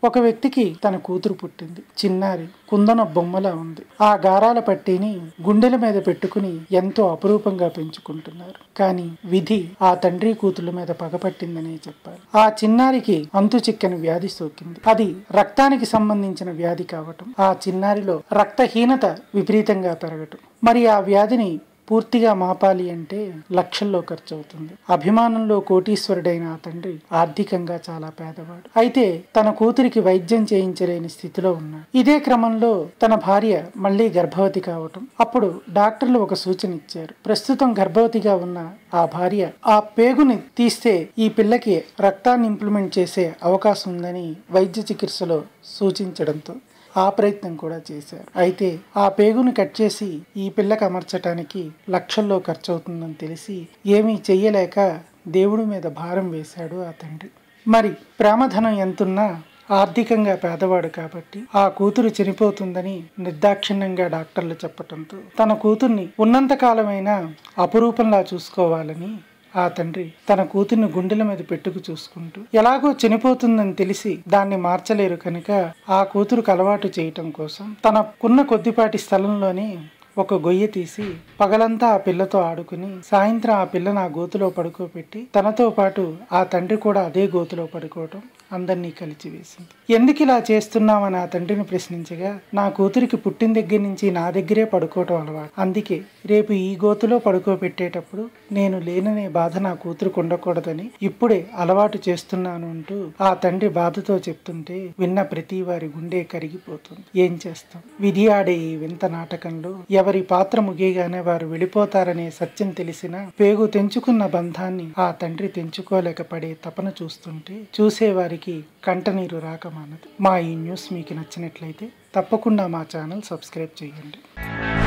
ఒక వ్యక్తికి తన కూతురు పుట్టింది చిన్నారి కుందన బొమ్మలా ఉంది ఆ గారాల పట్టీని గుండెల మీద పెట్టుకుని ఎంతో అపురూపంగా పెంచుకుంటున్నారు కానీ విధి ఆ తండ్రి కూతుళ్ళ మీద పగపట్టిందనే చెప్పాలి ఆ చిన్నారికి అంతు చిక్కని వ్యాధి సోకింది అది రక్తానికి సంబంధించిన వ్యాధి కావటం ఆ చిన్నారిలో రక్తహీనత విపరీతంగా పెరగటం మరి ఆ వ్యాధిని పూర్తిగా మాపాలి అంటే లక్షల్లో ఖర్చు అవుతుంది అభిమానంలో కోటీశ్వరుడైన ఆ తండ్రి ఆర్థికంగా చాలా పేదవాడు అయితే తన కూతురికి వైద్యం చేయించలేని స్థితిలో ఉన్నాడు ఇదే క్రమంలో తన భార్య మళ్ళీ గర్భవతి కావటం అప్పుడు డాక్టర్లు ఒక సూచన ఇచ్చారు ప్రస్తుతం గర్భవతిగా ఉన్న ఆ భార్య ఆ పేగుని తీస్తే ఈ పిల్లకి రక్తాన్ని ఇంప్లిమెంట్ చేసే అవకాశం ఉందని వైద్య చికిత్సలో సూచించడంతో ఆ ప్రయత్నం కూడా చేశారు అయితే ఆ పేగుని కట్ చేసి ఈ పిల్లకి అమర్చటానికి లక్షల్లో ఖర్చు అవుతుందని తెలిసి ఏమీ చెయ్యలేక దేవుడి మీద భారం వేశాడు ఆ తండ్రి మరి ప్రేమధనం ఎంతున్నా ఆర్థికంగా పేదవాడు కాబట్టి ఆ కూతురు చనిపోతుందని నిర్దాక్షిణ్యంగా డాక్టర్లు చెప్పటంతో తన కూతుర్ని ఉన్నంత కాలమైనా అపురూపంలా చూసుకోవాలని ఆ తండ్రి తన కూతుర్ని గుండెల మీద పెట్టుకు చూసుకుంటూ ఎలాగో చనిపోతుందని తెలిసి దాన్ని మార్చలేరు కనుక ఆ కూతురుకు అలవాటు చేయటం కోసం తనకున్న కొద్దిపాటి స్థలంలోనే ఒక గొయ్యి తీసి పగలంతా ఆ పిల్లతో ఆడుకుని సాయంత్రం ఆ పిల్లని ఆ గోతులో పడుకోబెట్టి తనతో పాటు ఆ తండ్రి కూడా అదే గోతులో పడుకోవటం అందరినీ కలిచివేసింది ఎందుకు ఇలా చేస్తున్నామని ఆ తండ్రిని ప్రశ్నించగా నా కూతురికి పుట్టిన దగ్గర నుంచి నా దగ్గరే పడుకోవటం అలవాటు అందుకే రేపు ఈ గోతులో పడుకోబెట్టేటప్పుడు నేను లేననే బాధ నా కూతురుకు ఉండకూడదని ఇప్పుడే అలవాటు చేస్తున్నాను అంటూ ఆ తండ్రి బాధతో చెప్తుంటే విన్న ప్రతి వారి గుండె కరిగిపోతుంది ఏం చేస్తాం విధి ఆడే ఈ వింత నాటకంలో ఎవరి పాత్ర ముగియగానే వారు వెళ్ళిపోతారనే సత్యం తెలిసిన పేగు తెంచుకున్న బంధాన్ని ఆ తండ్రి తెంచుకోలేక పడే తపన చూస్తుంటే చూసేవారికి కంటనీరు రాకమానదు మా ఈ న్యూస్ మీకు నచ్చినట్లయితే తప్పకుండా మా ఛానల్ సబ్స్క్రైబ్ చేయండి